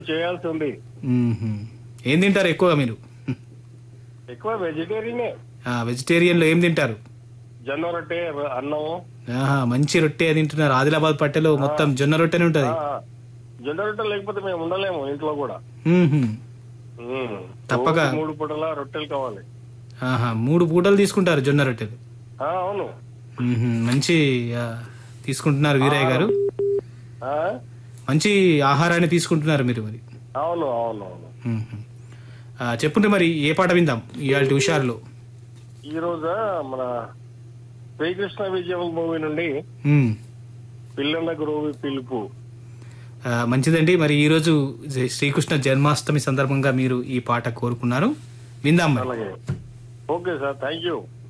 చేయాల్సి ఉంది మ్మ్హ్మ్. ఏం తింటారు ఎక్కువగా మీరు ఎక్కువ వెజిటేరియనే ఆ, వెజిటేరియన్లో ఏం తింటారు జొన్న రొట్టె ర- అన్నం ఆహా మంచి రొట్టె తింటున్నారు ఆదిలాబాద్ పట్టెలో మొత్తం జొన్న రొట్టెనే ఉంటుంది ఆ, జొన్న రొట్టె లేకపోతే మేము ఉండలేము ఇంట్లో కూడా మ్మ్హ్మ్. ఉమ్. తప్పక. రోజు మూడు పూటల రొట్టెలు కావాలి ఆహా మూడు పూటలు తీసుకుంటారు జొన్న రొట్టెలు ఆ, అవును మ్మ్హ్మ్. మంచి ఆ, తీసుకుంటున్నారు వీరయ్య గారు ఆ? మంచి ఆహారాన్ని తీసుకుంటున్నారు మీరు మరి అవును అవును అవును మ్మ్హ్మ్. ఆ, చెప్పుంటే మరి ఏ పాట విందాం ఇవాళ హుషారులో ఈ రోజు మన శ్రీకృష్ణ విజయం మూవీ నుండి మ్మ్. పిల్లల గురువు పిలుపు ఆ, మంచిదండి మరి ఈరోజు శ్రీకృష్ణ జన్మాష్టమి సందర్భంగా మీరు ఈ పాట కోరుకున్నారు విందాం మరి అలాగే ఓకే సార్ థ్యాంక్ యూ